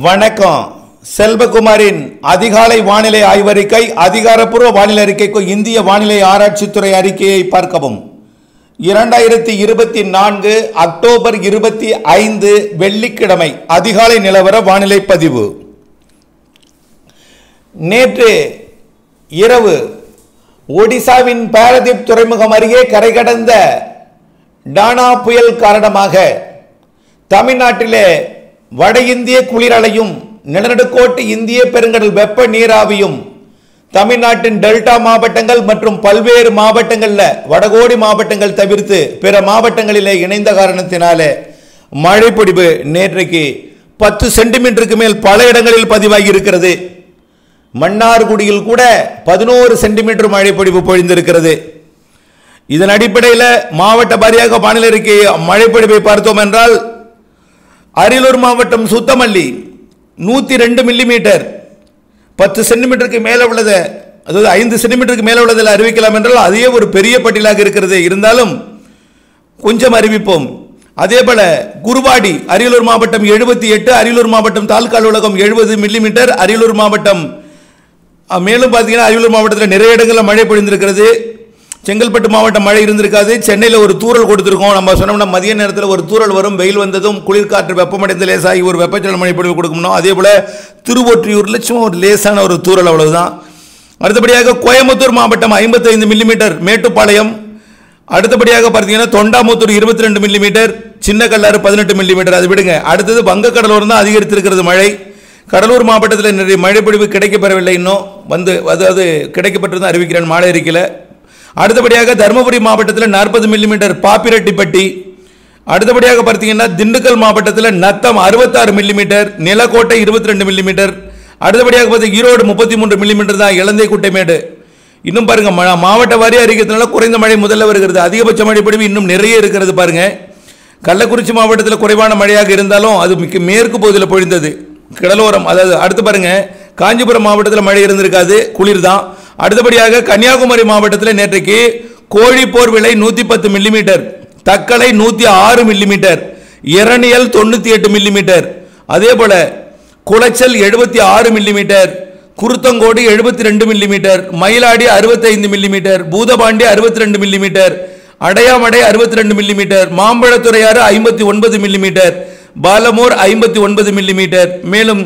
வணக்கம் செல்வகுமாரின் அதிகாலை வானிலை ஆய்வறிக்கை அதிகாரப்பூர்வ வானிலை அறிக்கைக்கு இந்திய வானிலை ஆராய்ச்சித்துறை அறிக்கையை பார்க்கவும் இரண்டாயிரத்தி இருபத்தி நான்கு அக்டோபர் இருபத்தி ஐந்து வெள்ளிக்கிழமை அதிகாலை நிலவர வானிலை பதிவு நேற்று இரவு ஒடிசாவின் பாரதீப் துறைமுகம் அருகே கரை கடந்த டானா புயல் காரணமாக தமிழ்நாட்டிலே வட இந்திய குளிரலையும் நிலநடுக்கோட்டு இந்திய பெருங்கடல் வெப்ப நீராவியும் தமிழ்நாட்டின் டெல்டா மாவட்டங்கள் மற்றும் பல்வேறு மாவட்டங்களில் வடகோடி மாவட்டங்கள் தவிர்த்து பிற மாவட்டங்களிலே இணைந்த காரணத்தினாலே மழைப்பொடிவு நேற்றைக்கு பத்து சென்டிமீட்டருக்கு மேல் பல இடங்களில் பதிவாகி இருக்கிறது மன்னார்குடியில் கூட பதினோரு சென்டிமீட்டர் மழைப்பொழிவு பொழிந்திருக்கிறது இதன் அடிப்படையில் மாவட்ட வாரியாக வானிலை அறிக்கை மழைப்பொழிவை பார்த்தோம் என்றால் அரியலூர் மாவட்டம் சுத்தமல்லி நூற்றி ரெண்டு மில்லிமீட்டர் பத்து சென்டிமீட்டருக்கு மேலே உள்ளது அதாவது ஐந்து சென்டிமீட்டருக்கு மேலே உள்ளதில் அறிவிக்கலாம் என்றால் அதே ஒரு பெரிய பட்டியலாக இருக்கிறது இருந்தாலும் கொஞ்சம் அறிவிப்போம் அதே போல குருவாடி அரியலூர் மாவட்டம் எழுபத்தி எட்டு அரியலூர் மாவட்டம் தாலுகா அலுவலகம் எழுபது மில்லிமீட்டர் அரியலூர் மாவட்டம் அஹ், மேலும் பார்த்தீங்கன்னா அரியலூர் மாவட்டத்தில் நிறைய இடங்களில் மழை பொழிந்திருக்கிறது செங்கல்பட்டு மாவட்டம் மழை இருந்திருக்காது சென்னையில் ஒரு தூறல் கொடுத்துருக்கோம் நம்ம சொன்னோம்னா மதிய நேரத்தில் ஒரு தூறல் வரும் வெயில் வந்ததும் குளிர்காற்று வெப்பமடைந்து லேசாகி ஒரு வெப்பச்சலன மழை பொழிவு கொடுக்கணும் அதே போல் திருவொற்றியூரில் சும்மா ஒரு லேசான ஒரு தூறல் அவ்வளவுதான் அடுத்தபடியாக கோயம்புத்தூர் மாவட்டம் ஐம்பத்தைந்து மில்லிமீட்டர் மேட்டுப்பாளையம் அடுத்தபடியாக பார்த்தீங்கன்னா தொண்டாமுத்தூர் இருபத்தி ரெண்டு மில்லிமீட்டர் சின்ன கல்லாறு பதினெட்டு மில்லிமீட்டர் அது விடுங்க அடுத்தது வங்கக்கடலோரம் தான் அதிகரித்திருக்கிறது மழை கடலூர் மாவட்டத்தில் நிறைய மழைப்பொழிவு கிடைக்கப்பெறவில்லை இன்னும் வந்து அதாவது கிடைக்கப்பட்டிருந்து அறிவிக்கிறேன் மாலை அறிக்கையில் அடுத்தபடியாக தருமபுரி மாவட்டத்தில் நாற்பது மில்லிமீட்டர் பாப்பிரெட்டிப்பட்டி அடுத்தபடியாக பார்த்தீங்கன்னா திண்டுக்கல் மாவட்டத்தில் நத்தம் அறுபத்தாறு மில்லிமீட்டர் நிலக்கோட்டை இருபத்தி ரெண்டு மில்லிமீட்டர் அடுத்தபடியாக பார்த்தீங்க ஈரோடு முப்பத்தி மூன்று மில்லிமீட்டர் தான் இலந்தை குட்டைமேடு இன்னும் பாருங்க ம- மாவட்ட வாரி அறிவிக்கிறதுனால குறைந்த மழை முதல்ல வருகிறது அதிகபட்ச மழை பொழிவு இன்னும் நிறைய இருக்கிறது பாருங்க கள்ளக்குறிச்சி மாவட்டத்தில் குறைவான மழையாக இருந்தாலும் அது மிக்க மேற்கு பகுதியில் பொழிந்தது கடலோரம் அதாவது அடுத்து பாருங்க காஞ்சிபுரம் மாவட்டத்தில் மழை இருந்திருக்காது குளிர் தான் அடுத்தபடியாக கன்னியாகுமரி மாவட்டத்தில் நேற்றைக்கு கோழிப்போர் விலை நூற்றி பத்து மில்லிமீட்டர் தக்கலை நூற்றி ஆறு மில்லிமீட்டர் இரணியல் தொண்ணூற்றி எட்டு மில்லிமீட்டர் அதே போல குளச்சல் எழுபத்தி ஆறு மில்லிமீட்டர் குருத்தங்கோடு எழுபத்தி ரெண்டு மில்லிமீட்டர் மயிலாடி அறுபத்தைந்து மில்லிமீட்டர் பூதபாண்டி அறுபத்தி ரெண்டு மில்லிமீட்டர் அடையாமடை அறுபத்தி ரெண்டு மில்லிமீட்டர் மாம்பழத்துறையாறு ஐம்பத்தி ஒன்பது மில்லிமீட்டர் பாலமூர் ஐம்பத்தி ஒன்பது மில்லிமீட்டர் மேலும்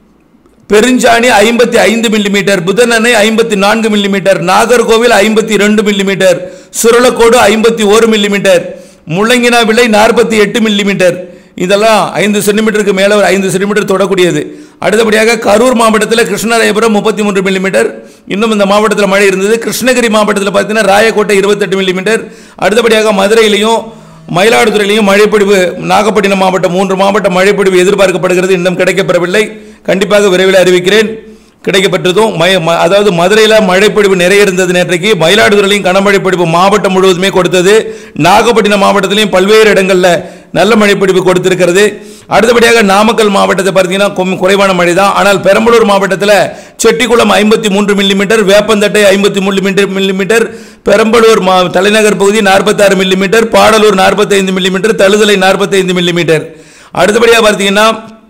பெருஞ்சாணி ஐம்பத்தி ஐந்து மில்லிமீட்டர் புதனணை ஐம்பத்தி நான்கு மில்லிமீட்டர் நாகர்கோவில் ஐம்பத்தி ரெண்டு மில்லிமீட்டர் சுரலக்கோடு ஐம்பத்தி ஒரு மில்லிமீட்டர் முள்ளங்கினா விலை நாற்பத்தி எட்டு மில்லிமீட்டர் இதெல்லாம் ஐந்து சென்டிமீட்டருக்கு மேலே ஒரு ஐந்து சென்டிமீட்டர் தொடக்கூடியது அடுத்தபடியாக கரூர் மாவட்டத்தில் கிருஷ்ணராயபுரம் முப்பத்தி மூன்று மில்லிமீட்டர் இன்னும் இந்த மாவட்டத்தில் மழை இருந்தது கிருஷ்ணகிரி மாவட்டத்தில் பார்த்தீங்கன்னா ராயக்கோட்டை இருபத்தெட்டு மில்லிமீட்டர் அடுத்தபடியாக மதுரையிலையும் மயிலாடுதுறையிலையும் மழைப்பொழிவு நாகப்பட்டினம் மாவட்டம் மூன்று மாவட்ட மழைப்பொழிவு எதிர்பார்க்கப்படுகிறது இன்னும் கிடைக்கப்பெறவில்லை கண்டிப்பாக விரைவில் அறிவிக்கிறேன் கிடைக்கப்பட்டதும் மய ம- அதாவது மதுரையில் மழைப்பொழிவு நிறைய இருந்தது நேற்றைக்கு மயிலாடுதுறையிலையும் கனமழை பொழிவு மாவட்டம் முழுவதுமே கொடுத்தது நாகப்பட்டினம் மாவட்டத்திலையும் பல்வேறு இடங்களில் நல்ல மழைப்பொழிவு கொடுத்திருக்கிறது அடுத்தபடியாக நாமக்கல் மாவட்டத்தை பார்த்தீங்கன்னா கொம்- குறைவான மழை தான் ஆனால் பெரம்பலூர் மாவட்டத்தில் செட்டிக்குளம் ஐம்பத்தி மூன்று மில்லிமீட்டர் வேப்பந்தட்டை ஐம்பத்தி மூன்று மில்லிமீட்டர் பெரம்பலூர் மா தலைநகர் பகுதி நாற்பத்தாறு மில்லிமீட்டர் பாடலூர் நாற்பத்தைந்து மில்லிமீட்டர் தழுதலை நாற்பத்தைந்து மில்லிமீட்டர் அடுத்தபடியாக பார்த்தீங்கன்னா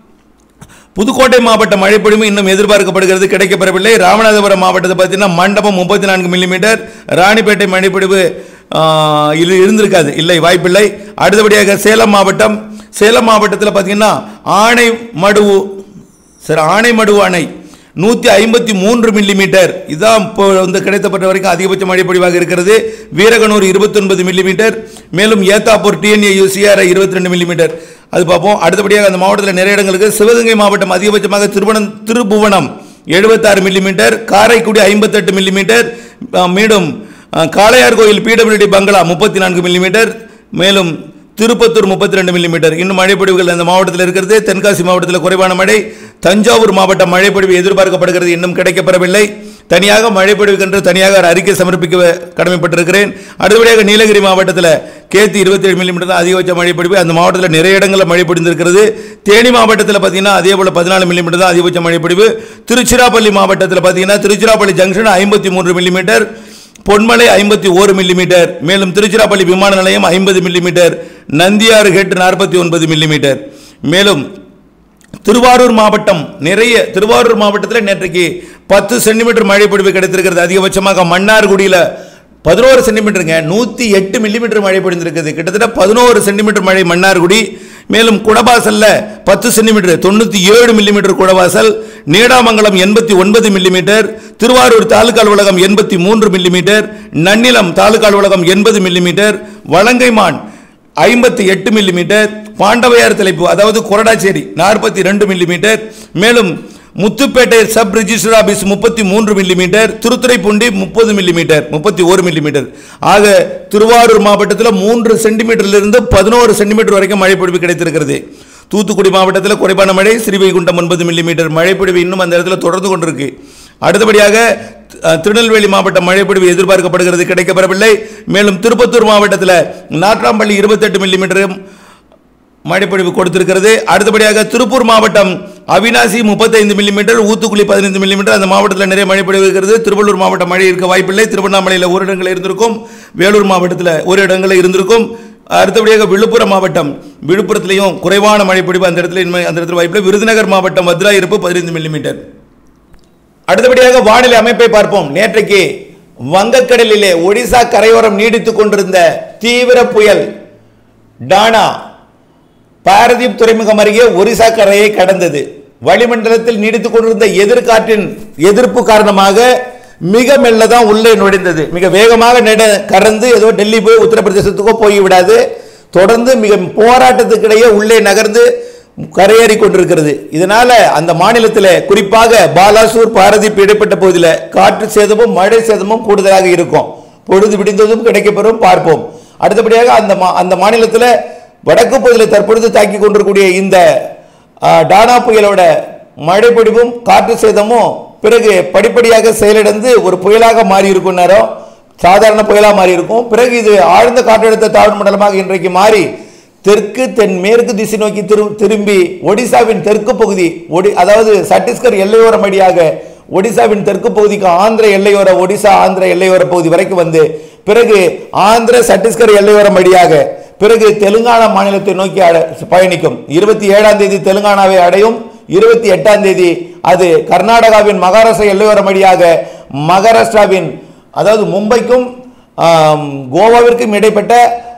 புதுக்கோட்டை மாவட்ட மழைப்பொழிவு இன்னும் எதிர்பார்க்கப்படுகிறது கிடைக்கப்பெறவில்லை ராமநாதபுரம் மாவட்டத்தை பார்த்தீங்கன்னா மண்டபம் முப்பத்தி நான்கு மில்லிமீட்டர் ராணிப்பேட்டை மழைப்பொழிவு ஆ, இது இருந்திருக்காது இல்லை வாய்ப்பில்லை அடுத்தபடியாக சேலம் மாவட்டம் சேலம் மாவட்டத்தில் பார்த்தீங்கன்னா ஆனைமடுவு சரி ஆனைமடுவு அணை நூற்றி ஐம்பத்தி மூன்று மில்லிமீட்டர் இதான் இப்போ வந்து கிடைத்தப்பட்ட வரைக்கும் அதிகபட்ச மழைப்பொழிவாக இருக்கிறது வீரகனூர் இருபத்தொன்பது மில்லிமீட்டர் மேலும் ஏத்தாப்பூர் டிஎன்ஏ யூசிஆர் இருபத்தி ரெண்டு மில்லிமீட்டர் அது பார்ப்போம் அடுத்தபடியாக அந்த மாவட்டத்தில் நிறைய இடங்களுக்கு சிவகங்கை மாவட்டம் அதிகபட்சமாக திருவனம் திருபுவனம் எழுபத்தாறு மில்லிமீட்டர் காரைக்குடி ஐம்பத்தெட்டு மில்லிமீட்டர் அஹ், மீண்டும் அஹ், காளையார் கோயில் பிடபிள்யூடி பங்களா முப்பத்தி நான்கு மில்லிமீட்டர் மேலும் திருப்பத்தூர் முப்பத்தி ரெண்டு மில்லிமீட்டர் இன்னும் மழைப்பொழிவுகள் அந்த மாவட்டத்தில் இருக்கிறது தென்காசி மாவட்டத்தில் குறைவான மழை தஞ்சாவூர் மாவட்டம் மழைப்பொழிவு எதிர்பார்க்கப்படுகிறது இன்னும் கிடைக்கப்பெறவில்லை தனியாக மழைப்பொழிவுக்கென்று தனியாக ஒரு அறிக்கை சமர்ப்பிக்க கடமைப்பட்டிருக்கிறேன் அடுத்தபடியாக நீலகிரி மாவட்டத்தில் கேத்தி இருபத்தி ஏழு மில்லிமீட்டர் தான் அதிகபட்ச மழைப்பொழிவு அந்த மாவட்டத்தில் நிறைய இடங்களில் மழை பொழிந்திருக்கிறது தேனி மாவட்டத்தில் பார்த்தீங்கன்னா அதே போல் பதினாலு மில்லிமீட்டர் தான் அதிகபட்ச மழைப்பொழிவு திருச்சிராப்பள்ளி மாவட்டத்தில் பார்த்தீங்கன்னா திருச்சிராப்பள்ளி ஜங்ஷன் ஐம்பத்தி மூன்று மில்லிமீட்டர் பொன்மலை ஐம்பத்தி ஓரு மில்லிமீட்டர் மேலும் திருச்சிராப்பள்ளி விமான நிலையம் ஐம்பது மில்லிமீட்டர் நந்தியாறு ஹெட் நாற்பத்தி ஒன்பது மில்லிமீட்டர் மேலும் திருவாரூர் மாவட்டம் நிறைய திருவாரூர் மாவட்டத்தில் நேற்றைக்கு பத்து சென்டிமீட்டர் மழை பொழிவு கிடைத்திருக்கிறது அதிகபட்சமாக மன்னார்குடியில் பதினோரு சென்டிமீட்டருங்க நூற்றி எட்டு மில்லிமீட்டர் மழை பொழிந்திருக்குது கிட்டத்தட்ட பதினோரு சென்டிமீட்டர் மழை மன்னார்குடி மேலும் குடவாசல்ல பத்து சென்டிமீட்டர் தொண்ணூற்றி ஏழு மில்லிமீட்டர் குடவாசல் நீடாமங்கலம் எண்பத்தி ஒன்பது மில்லிமீட்டர் திருவாரூர் தாலுகா அலுவலகம் எண்பத்தி மூன்று மில்லிமீட்டர் நன்னிலம் தாலுகா அலுவலகம் எண்பது மில்லிமீட்டர் வலங்கைமான் ஐம்பத்தி எட்டு மில்லிமீட்டர் பாண்டவையார் தலைப்பு அதாவது கொரடாச்சேரி நாற்பத்தி ரெண்டு மில்லிமீட்டர் மேலும் முத்துப்பேட்டை சப் ரிஜிஸ்டர் ஆபீஸ் முப்பத்தி மூன்று மில்லிமீட்டர் திருத்துறைப்பூண்டி முப்பது மில்லிமீட்டர் முப்பத்தி ஒரு மில்லிமீட்டர் ஆக திருவாரூர் மாவட்டத்தில் மூன்று சென்டிமீட்டரிலிருந்து பதினோரு சென்டிமீட்டர் வரைக்கும் மழை பொழிவு கிடைத்திருக்கிறது தூத்துக்குடி மாவட்டத்தில் குறைவான மழை ஸ்ரீவைகுண்டம் ஒன்பது மில்லிமீட்டர் மழை பொழிவு இன்னும் அந்த இடத்துல தொடர்ந்து கொண்டிருக்கு அடுத்தபடியாக அஹ், திருநெல்வேலி மாவட்ட மழைப்பொழிவு எதிர்பார்க்கப்படுகிறது கிடைக்கப்பெறவில்லை மேலும் திருப்பத்தூர் மாவட்டத்தில் நாட்ராம்பள்ளி இருபத்தெட்டு மில்லிமீட்டரும் மழைப்பொழிவு கொடுத்திருக்கிறது அடுத்தபடியாக திருப்பூர் மாவட்டம் அவினாசி முப்பத்தைந்து மில்லிமீட்டர் ஊத்துக்குளி பதினைந்து மில்லிமீட்டர் அந்த மாவட்டத்தில் நிறைய மழைப்பொழிவு இருக்கிறது திருவள்ளூர் மாவட்டம் மழை இருக்க வாய்ப்பில்லை திருவண்ணாமலையில் ஒரு இடங்களில் இருந்திருக்கும் வேலூர் மாவட்டத்தில் ஒரு இடங்களில் இருந்திருக்கும் அடுத்தபடியாக விழுப்புரம் மாவட்டம் விழுப்புரத்திலையும் குறைவான மழைப்பொழிவு அந்த இடத்துல இன்மை- அந்த இடத்துல வாய்ப்பில்லை விருதுநகர் மாவட்டம் வத்ரா இருப்பு பதினைந்து மில்லிமீட்டர் அடுத்தபடியாக வானிலை அமைப்பை பார்ப்போம் நேற்றைக்கு வங்கக்கடலிலே ஒடிசா கரையோரம் நீடித்துக் கொண்டிருந்த தீவிர புயல் டானா பாரதீப் துறைமுகம் அருகே ஒரிசா கரையை கடந்தது வளிமண்டலத்தில் நீடித்துக் கொண்டிருந்த எதிர்காற்றின் எதிர்ப்பு காரணமாக மிக மெல்ல தான் உள்ளே நுழைந்தது மிக வேகமாக நெட கடந்து ஏதோ டெல்லி போய் உத்தரப்பிரதேசத்துக்கோ போய் விடாது தொடர்ந்து மிக போராட்டத்துக்கிடையே உள்ளே நகர்ந்து கரையேறி கொண்டிருக்கிறது இதனால அந்த மாநிலத்தில் குறிப்பாக பாலாசூர் பாரதீப் இடைப்பட்ட பகுதியில் காற்று சேதமும் மழை சேதமும் கூடுதலாக இருக்கும் பொழுது விடிந்ததும் கிடைக்கப்பெறும் பார்ப்போம் அடுத்தபடியாக அந்த மா- அந்த மாநிலத்தில் வடக்கு பகுதியில் தற்பொழுது தாக்கி கொண்டிருக்கூடிய இந்த ஆ, டானா புயலோட மழை பொழிவும் காற்று சேதமும் பிறகு படிப்படியாக செயலிழந்து ஒரு புயலாக மாறி இருக்கும் நேரம் சாதாரண புயலா மாறி இருக்கும் பிறகு இது ஆழ்ந்த காற்றழுத்த தாழ்வு மண்டலமாக இன்றைக்கு மாறி தெற்கு தென் மேற்கு திசை நோக்கி திரு திரும்பி ஒடிசாவின் தெற்கு பகுதி ஒடி அதாவது சத்தீஸ்கர் எல்லையோரம் வழியாக ஒடிசாவின் தெற்கு பகுதிக்கு ஆந்திர எல்லையோர ஒடிசா ஆந்திர எல்லையோர பகுதி வரைக்கும் வந்து பிறகு ஆந்திர சத்தீஸ்கர் எல்லையோரம் வழியாக பிறகு தெலுங்கானா மாநிலத்தை நோக்கி அட- பயணிக்கும் இருபத்தி ஏழாம் தேதி தெலுங்கானாவை அடையும் இருபத்தி எட்டாம் தேதி அது கர்நாடகாவின் மகாராஷ்டிரா எல்லையோரம் வழியாக மகாராஷ்டிராவின் அதாவது மும்பைக்கும் ஆம், கோவாவிற்கும் இடைப்பட்ட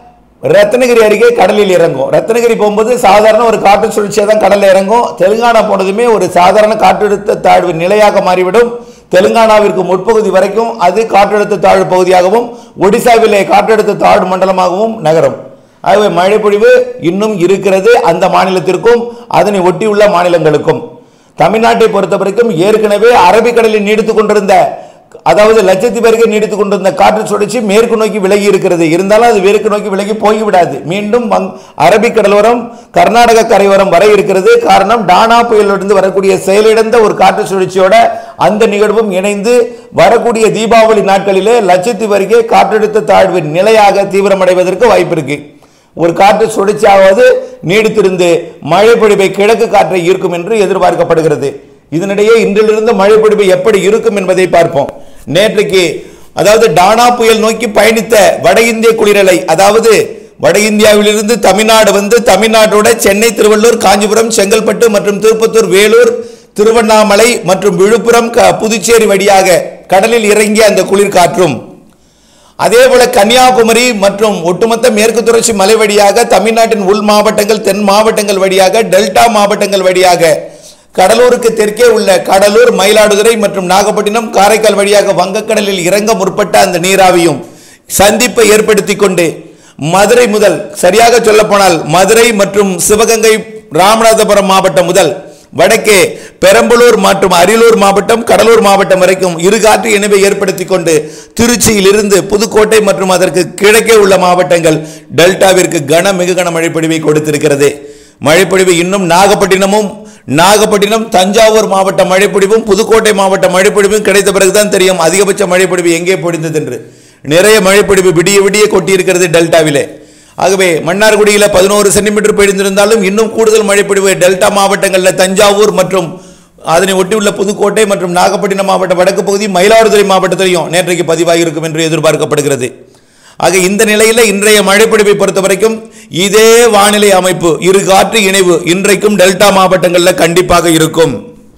ரத்னகிரி அருகே கடலில் இறங்கும் ரத்னகிரி போகும்போது சாதாரண ஒரு காற்று சுழற்சியாக தான் கடலில் இறங்கும் தெலுங்கானா போனதுமே ஒரு சாதாரண காற்றழுத்த தாழ்வு நிலையாக மாறிவிடும் தெலுங்கானாவிற்கு முற்பகுதி வரைக்கும் அது காற்றழுத்த தாழ்வு பகுதியாகவும் ஒடிசாவிலே காற்றழுத்த தாழ்வு மண்டலமாகவும் நகரும் ஆகவே மழை பொழிவு இன்னும் இருக்கிறது அந்த மாநிலத்திற்கும் அதனை ஒட்டியுள்ள மாநிலங்களுக்கும் தமிழ்நாட்டை பொறுத்த வரைக்கும் ஏற்கனவே அரபிக்கடலில் நீடித்துக் கொண்டிருந்த அதாவது லட்சத்தீவு அருகே நீடித்துக் கொண்டிருந்த காற்று சுழற்சி மேற்கு நோக்கி விலகி இருக்கிறது இருந்தாலும் அது மேற்கு நோக்கி விலகி போய்விடாது மீண்டும் வங்- அரபிக்கடலோரம் கர்நாடக கரையோரம் வர இருக்கிறது காரணம் டானா புயலிலிருந்து வரக்கூடிய செயலிழந்த ஒரு காற்று சுழற்சியோட அந்த நிகழ்வும் இணைந்து வரக்கூடிய தீபாவளி நாட்களிலே லட்சத்தீவு அருகே காற்றழுத்த தாழ்வு நிலையாக தீவிரமடைவதற்கு வாய்ப்பு இருக்கு ஒரு காற்று சுழற்சியாவது நீடித்திருந்து மழை பொழிவை கிழக்கு காற்றை ஈர்க்கும் என்று எதிர்பார்க்கப்படுகிறது இதனிடையே இன்றிலிருந்து மழை பொழிவு எப்படி இருக்கும் என்பதை பார்ப்போம் நேற்றைக்கு அதாவது டானா புயல் நோக்கி பயணித்த வட இந்திய குளிரலை அதாவது வட இந்தியாவிலிருந்து தமிழ்நாடு வந்து தமிழ்நாட்டோட சென்னை திருவள்ளூர் காஞ்சிபுரம் செங்கல்பட்டு மற்றும் திருப்பத்தூர் வேலூர் திருவண்ணாமலை மற்றும் விழுப்புரம் க- புதுச்சேரி வழியாக கடலில் இறங்கிய அந்த குளிர் காற்றும் அதே போல கன்னியாகுமரி மற்றும் ஒட்டுமொத்த மேற்கு தொடர்ச்சி மலை வழியாக தமிழ்நாட்டின் உள் மாவட்டங்கள் தென் மாவட்டங்கள் வழியாக டெல்டா மாவட்டங்கள் வழியாக கடலூருக்கு தெற்கே உள்ள கடலூர் மயிலாடுதுறை மற்றும் நாகப்பட்டினம் காரைக்கால் வழியாக வங்கக்கடலில் இறங்க முற்பட்ட அந்த நீராவியும் சந்திப்பை ஏற்படுத்தி கொண்டு மதுரை முதல் சரியாக சொல்லப்போனால் மதுரை மற்றும் சிவகங்கை ராமநாதபுரம் மாவட்டம் முதல் வடக்கே பெரம்பலூர் மற்றும் அரியலூர் மாவட்டம் கடலூர் மாவட்டம் வரைக்கும் இரு காற்று இணைவை ஏற்படுத்தி கொண்டு திருச்சியிலிருந்து புதுக்கோட்டை மற்றும் அதற்கு கிழக்கே உள்ள மாவட்டங்கள் டெல்டாவிற்கு கன மிக கன மழைப்பொழிவை கொடுத்திருக்கிறது மழைப்பொழிவு இன்னும் நாகப்பட்டினமும் நாகப்பட்டினம் தஞ்சாவூர் மாவட்ட மழைப்பொழிவும் புதுக்கோட்டை மாவட்ட மழைப்பொழிவும் கிடைத்த பிறகுதான் தெரியும் அதிகபட்ச மழைப்பொழிவு எங்கே பொழிந்தது என்று நிறைய மழைப்பொழிவு விடிய விடிய கொட்டியிருக்கிறது டெல்டாவிலே ஆகவே மன்னார்குடியில் பதினோரு சென்டிமீட்டர் பெய்திருந்தாலும் இன்னும் கூடுதல் மழைப்பொழிவு டெல்டா மாவட்டங்களில் தஞ்சாவூர் மற்றும் அதனை ஒட்டியுள்ள புதுக்கோட்டை மற்றும் நாகப்பட்டினம் மாவட்ட வடக்கு பகுதி மயிலாடுதுறை மாவட்டத்திலையும் நேற்றைக்கு பதிவாகி இருக்கும் என்று எதிர்பார்க்கப்படுகிறது ஆக இந்த நிலையில் இன்றைய மழைப்பிடிப்பை பொறுத்த வரைக்கும் இதே வானிலை அமைப்பு இரு காற்று இணைவு இன்றைக்கும் டெல்டா மாவட்டங்களில் கண்டிப்பாக இருக்கும்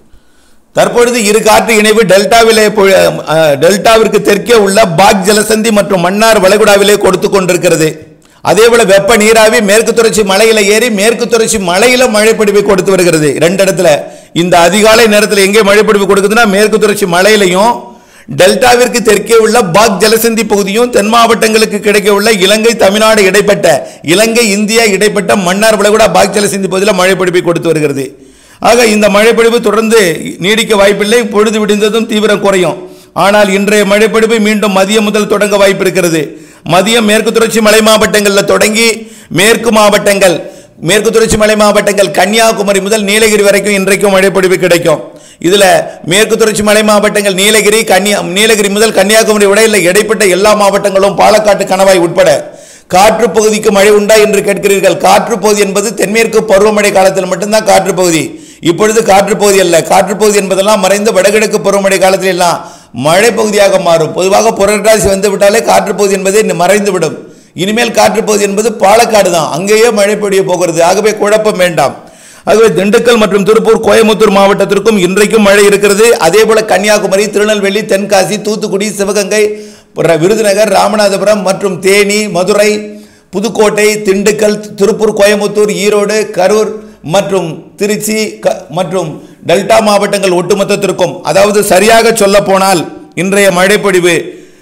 தற்பொழுது இரு காற்று இணைவு டெல்டாவிலே பொ- அஹ், டெல்டாவிற்கு தெற்கே உள்ள பாக் ஜலசந்தி மற்றும் மன்னார் வளைகுடாவிலே கொடுத்து கொண்டிருக்கிறது அதேபோல வெப்ப நீராவி மேற்கு தொடர்ச்சி மலையில ஏறி மேற்கு தொடர்ச்சி மலையில மழைப்பிடிப்பை கொடுத்து வருகிறது ரெண்டு இடத்துல இந்த அதிகாலை நேரத்தில் எங்கே மழைப்பிடிப்பு கொடுக்குதுன்னா மேற்கு தொடர்ச்சி மலையிலையும் டெல்டாவிற்கு தெற்கே உள்ள பாக் ஜலசந்தி பகுதியும் தென் மாவட்டங்களுக்கு கிடைக்க உள்ள இலங்கை தமிழ்நாடு இடைப்பட்ட இலங்கை இந்தியா இடைப்பட்ட மன்னார் வளைகுடா பாக் ஜலசந்தி பகுதியில் மழைப்பிடிப்பை கொடுத்து வருகிறது ஆக இந்த மழைப்பிடிப்பு தொடர்ந்து நீடிக்க வாய்ப்பில்லை பொழுது விடிந்ததும் தீவிரம் குறையும் ஆனால் இன்றைய மழைப்பிடிப்பு மீண்டும் மதியம் முதல் தொடங்க வாய்ப்பு இருக்கிறது மதியம் மேற்கு தொடர்ச்சி மலை மாவட்டங்களில் தொடங்கி மேற்கு மாவட்டங்கள் மேற்கு தொடர்ச்சி மலை மாவட்டங்கள் கன்னியாகுமரி முதல் நீலகிரி வரைக்கும் இன்றைக்கும் மழைப்பிடிப்பு கிடைக்கும் இதுல மேற்கு தொடர்ச்சி மலை மாவட்டங்கள் நீலகிரி கன்னியா நீலகிரி முதல் கன்னியாகுமரி விடையில் இடைப்பட்ட எல்லா மாவட்டங்களும் பாலக்காட்டு கணவாய் உட்பட காற்று பகுதிக்கு மழை உண்டா என்று கேட்கிறீர்கள் காற்று பகுதி என்பது தென்மேற்கு பருவமழை காலத்தில் மட்டும்தான் காற்று பகுதி இப்பொழுது காற்று பகுதி அல்ல காற்று பகுதி என்பதெல்லாம் மறைந்து வடகிழக்கு பருவமழை காலத்தில் எல்லாம் மழை பகுதியாக மாறும் பொதுவாக புரட்டாசி வந்து விட்டாலே காற்று பகுதி என்பதே மறைந்து விடும் இனிமேல் காற்று பகுதி என்பது பாலக்காடு தான் அங்கேயே மழை பொழிய போகிறது ஆகவே குழப்பம் வேண்டாம் ஆகவே திண்டுக்கல் மற்றும் திருப்பூர் கோயம்புத்தூர் மாவட்டத்திற்கும் இன்றைக்கும் மழை இருக்கிறது அதே போல கன்னியாகுமரி திருநெல்வேலி தென்காசி தூத்துக்குடி சிவகங்கை பிற- விருதுநகர் ராமநாதபுரம் மற்றும் தேனி மதுரை புதுக்கோட்டை திண்டுக்கல் திருப்பூர் கோயம்புத்தூர் ஈரோடு கரூர் மற்றும் திருச்சி க- மற்றும் டெல்டா மாவட்டங்கள் ஒட்டுமொத்தத்திற்கும் அதாவது சரியாக சொல்ல போனால் இன்றைய மழைப்பொழிவு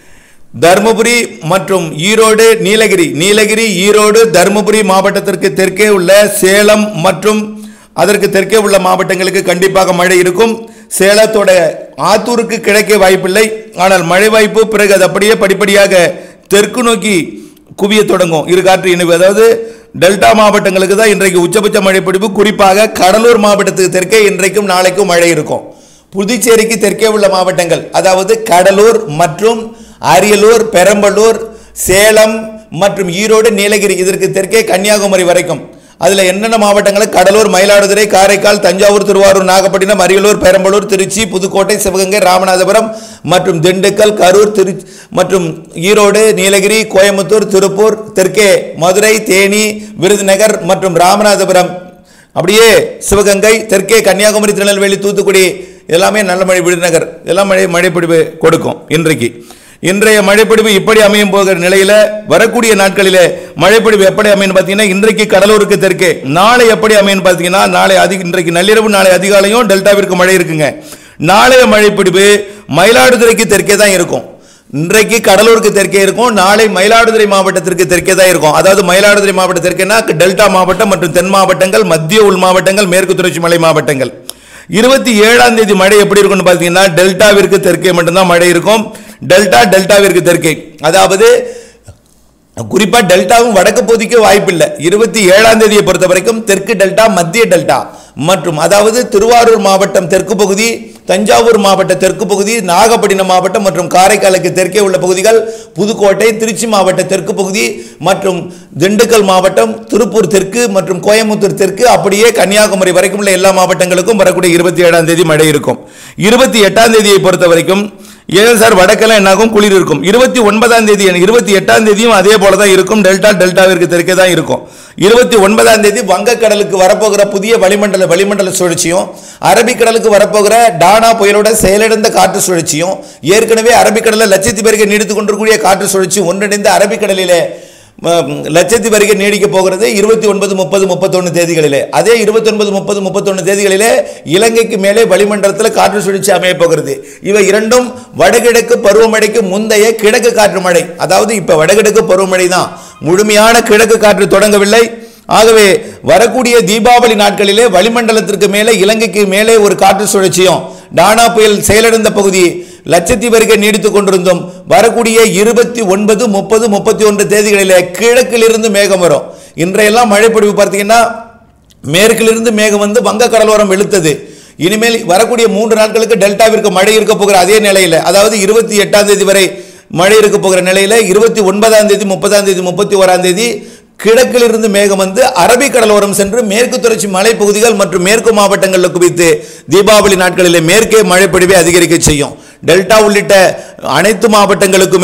தருமபுரி மற்றும் ஈரோடு நீலகிரி நீலகிரி ஈரோடு தருமபுரி மாவட்டத்திற்கு தெற்கே உள்ள சேலம் மற்றும் அதற்கு தெற்கே உள்ள மாவட்டங்களுக்கு கண்டிப்பாக மழை இருக்கும் சேலத்தோட ஆத்தூருக்கு கிடைக்க வாய்ப்பில்லை ஆனால் மழை வாய்ப்பு பிறகு அது அப்படியே படிப்படியாக தெற்கு நோக்கி குவிய தொடங்கும் இரு காற்று இணைவு அதாவது டெல்டா மாவட்டங்களுக்கு தான் இன்றைக்கு உச்சபட்ச மழை பிடிப்பு குறிப்பாக கடலூர் மாவட்டத்துக்கு தெற்கே இன்றைக்கும் நாளைக்கும் மழை இருக்கும் புதுச்சேரிக்கு தெற்கே உள்ள மாவட்டங்கள் அதாவது கடலூர் மற்றும் அரியலூர் பெரம்பலூர் சேலம் மற்றும் ஈரோடு நீலகிரி இதற்கு தெற்கே கன்னியாகுமரி வரைக்கும் அதுல என்னென்ன மாவட்டங்கள் கடலூர் மயிலாடுதுறை காரைக்கால் தஞ்சாவூர் திருவாரூர் நாகப்பட்டினம் அரியலூர் பெரம்பலூர் திருச்சி புதுக்கோட்டை சிவகங்கை ராமநாதபுரம் மற்றும் திண்டுக்கல் கரூர் திரு மற்றும் ஈரோடு நீலகிரி கோயம்புத்தூர் திருப்பூர் தெற்கே மதுரை தேனி விருதுநகர் மற்றும் ராமநாதபுரம் அப்படியே சிவகங்கை தெற்கே கன்னியாகுமரி திருநெல்வேலி தூத்துக்குடி எல்லாமே நல்ல மழை விருதுநகர் எல்லாம் மழை மழைப்பிடிவு கொடுக்கும் இன்றைக்கு இன்றைய மழைப்பிடிவு இப்படி அமையும் போகிற நிலையில வரக்கூடிய நாட்களிலே மழைப்பிடிவு எப்படி அமையும் பார்த்தீங்கன்னா இன்றைக்கு கடலூருக்கு தெற்கே நாளை எப்படி அமையும் பார்த்தீங்கன்னா நாளை அதிக இன்றைக்கு நள்ளிரவு நாளை அதிகாலையும் டெல்டாவிற்கு மழை இருக்குங்க நாளைய மழைப்பிடிவு மயிலாடுதுறைக்கு தெற்கே தான் இருக்கும் இன்றைக்கு கடலூருக்கு தெற்கே இருக்கும் நாளை மயிலாடுதுறை மாவட்டத்திற்கு தெற்கே தான் இருக்கும் அதாவது மயிலாடுதுறை மாவட்ட தெற்கேனா டெல்டா மாவட்டம் மற்றும் தென் மாவட்டங்கள் மத்திய உள் மாவட்டங்கள் மேற்கு தொடர்ச்சி மலை மாவட்டங்கள் இருபத்தி ஏழாம் தேதி மழை எப்படி இருக்கும்னு பார்த்தீங்கன்னா டெல்டாவிற்கு தெற்கே மட்டும்தான் மழை இருக்கும் டெல்டா டெல்டாவிற்கு தெற்கே அதாவது குறிப்பா டெல்டாவும் வடக்கு பகுதிக்கு வாய்ப்பில்லை இருபத்தி ஏழாம் தேதியை பொறுத்த வரைக்கும் தெற்கு டெல்டா மத்திய டெல்டா மற்றும் அதாவது திருவாரூர் மாவட்டம் தெற்கு பகுதி தஞ்சாவூர் மாவட்ட தெற்கு பகுதி நாகப்பட்டினம் மாவட்டம் மற்றும் காரைக்காலுக்கு தெற்கே உள்ள பகுதிகள் புதுக்கோட்டை திருச்சி மாவட்ட தெற்கு பகுதி மற்றும் திண்டுக்கல் மாவட்டம் திருப்பூர் தெற்கு மற்றும் கோயம்புத்தூர் தெற்கு அப்படியே கன்னியாகுமரி வரைக்கும் உள்ள எல்லா மாவட்டங்களுக்கும் வரக்கூடிய இருபத்தி ஏழாம் தேதி மழை இருக்கும் இருபத்தி எட்டாம் தேதியை பொறுத்த வரைக்கும் ஏன் சார் வடக்கெல்லாம் என்னாகும் குளிர் இருக்கும் இருபத்தி ஒன்பதாம் தேதி இருபத்தி எட்டாம் தேதியும் அதே போல தான் இருக்கும் டெல்டா டெல்டாவிற்கு தெற்கே தான் இருக்கும் இருபத்தி ஒன்பதாம் தேதி வங்கக்கடலுக்கு வரப்போகிற புதிய வளிமண்டல வளிமண்டல சுழற்சியும் அரபிக்கடலுக்கு வரப்போகிற டானா புயலோட செயலிழந்த காற்று சுழற்சியும் ஏற்கனவே அரபிக்கடலில் லட்சத்தீவு அருகே நீடித்துக் கொண்டிருக்கக்கூடிய காற்று சுழற்சி ஒன்றிணைந்து அரபிக்கடலிலே ம், லட்சத்தீவு அருகே நீடிக்க போகிறது இருபத்தி ஒன்பது முப்பது முப்பத்தொன்று தேதிகளிலே அதே இருபத்தி ஒன்பது முப்பது முப்பத்தொன்று தேதிகளிலே இலங்கைக்கு மேலே வளிமண்டலத்தில் காற்று சுழற்சி அமைய போகிறது இவை இரண்டும் வடகிழக்கு பருவமழைக்கு முந்தைய கிழக்கு காற்று மழை அதாவது இப்ப வடகிழக்கு பருவமழை தான் முழுமையான கிழக்கு காற்று தொடங்கவில்லை ஆகவே வரக்கூடிய தீபாவளி நாட்களிலே வளிமண்டலத்திற்கு மேலே இலங்கைக்கு மேலே ஒரு காற்று சுழற்சியும் டானா புயல் செயலிழந்த பகுதி லட்சத்தீவு அருகே நீடித்துக் கொண்டிருந்தும் வரக்கூடிய இருபத்தி ஒன்பது முப்பது முப்பத்தி ஒன்று தேதிகளிலே கிழக்கிலிருந்து மேகம் வரும் இன்றையெல்லாம் மழைப்பொழிவு பார்த்தீங்கன்னா மேற்கிலிருந்து மேகம் வந்து வங்க கடலோரம் வெளுத்தது இனிமேல் வரக்கூடிய மூன்று நாட்களுக்கு டெல்டாவிற்கு மழை இருக்க போகிற அதே நிலையில் அதாவது இருபத்தி எட்டாம் தேதி வரை மழை இருக்க போகிற நிலையில இருபத்தி ஒன்பதாம் தேதி முப்பதாம் தேதி முப்பத்தி ஓராம் தேதி கிழக்கிலிருந்து மேகம் வந்து அரபிக்கடலோரம் சென்று மேற்கு தொடர்ச்சி மலைப்பகுதிகள் மற்றும் மேற்கு மாவட்டங்களில் குவித்து தீபாவளி நாட்களிலே மேற்கே மழைப்பொழிவை அதிகரிக்க செய்யும் டெல்டா உள்ளிட்ட அனைத்து மாவட்டங்களுக்குமே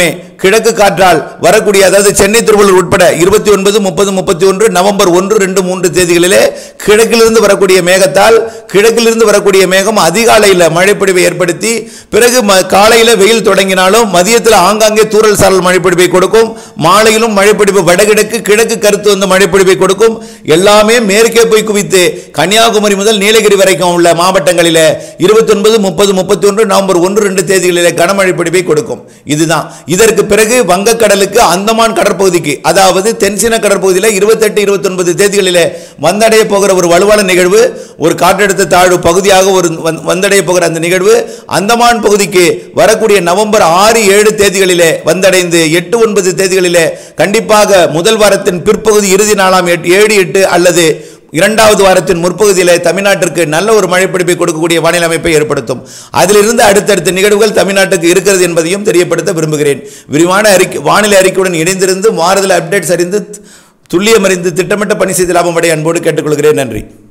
கிழக்கு காற்றால் வரக்கூடிய அதாவது சென்னை திருவள்ளூர் உட்பட இருபத்தி ஒன்பது முப்பது முப்பத்தி ஒன்று நவம்பர் ஒன்று ரெண்டு மூன்று தேதிகளிலே கிழக்கிலிருந்து வரக்கூடிய மேகத்தால் கிழக்கிலிருந்து வரக்கூடிய மேகம் அதிகாலையில் மழைப்பொழிவை ஏற்படுத்தி பிறகு ம- காலையில வெயில் தொடங்கினாலும் மதியத்தில் ஆங்காங்கே தூறல் சாரல் மழைப்பொழிவை கொடுக்கும் மாலையிலும் மழைப்பொழிவு வடகிழக்கு கிழக்கு கருத்து வந்து மழைப்பொழிவை கொடுக்கும் எல்லாமே மேற்கே போய் குவித்து கன்னியாகுமரி முதல் நீலகிரி வரைக்கும் உள்ள மாவட்டங்களிலே இருபத்தி ஒன்பது முப்பது முப்பத்தி ஒன்று நவம்பர் ஒன்று ரெண்டு தேதிகளிலே கனமழை பொழிவை கொடுக்கும் இதுதான் இதற்கு பிறகு வங்கக்கடலுக்கு அந்தமான் கடற்பகுதிக்கு அதாவது தென்சீன கடற்பகுதியில் இருபத்தெட்டு இருபத்தொன்பது தேதிகளிலே வந்தடைய போகிற ஒரு வலுவான நிகழ்வு ஒரு காற்றழுத்த தாழ்வு பகுதியாக ஒரு வந்து- வந்தடைய போகிற அந்த நிகழ்வு அந்தமான் பகுதிக்கு வரக்கூடிய நவம்பர் ஆறு ஏழு தேதிகளிலே வந்தடைந்து எட்டு ஒன்பது தேதிகளிலே கண்டிப்பாக முதல் வாரத்தின் பிற்பகுதி இறுதி நாளாம் எட்டு- ஏழு எட்டு அல்லது இரண்டாவது வாரத்தின் முற்பகுதியில் தமிழ்நாட்டிற்கு நல்ல ஒரு மழைப்பிடிப்பை கொடுக்கக்கூடிய வானிலை அமைப்பை ஏற்படுத்தும் அதிலிருந்து அடுத்தடுத்த நிகழ்வுகள் தமிழ்நாட்டுக்கு இருக்கிறது என்பதையும் தெரியப்படுத்த விரும்புகிறேன் விரிவான அறிக்கை வானிலை அறிக்கையுடன் இணைந்திருந்து மாறுதல் அப்டேட்ஸ் அறிந்து துல்லியம் அறிந்து திட்டமிட்ட பணி செய்து லாபம் அடைய அன்போடு கேட்டுக்கொள்கிறேன் நன்றி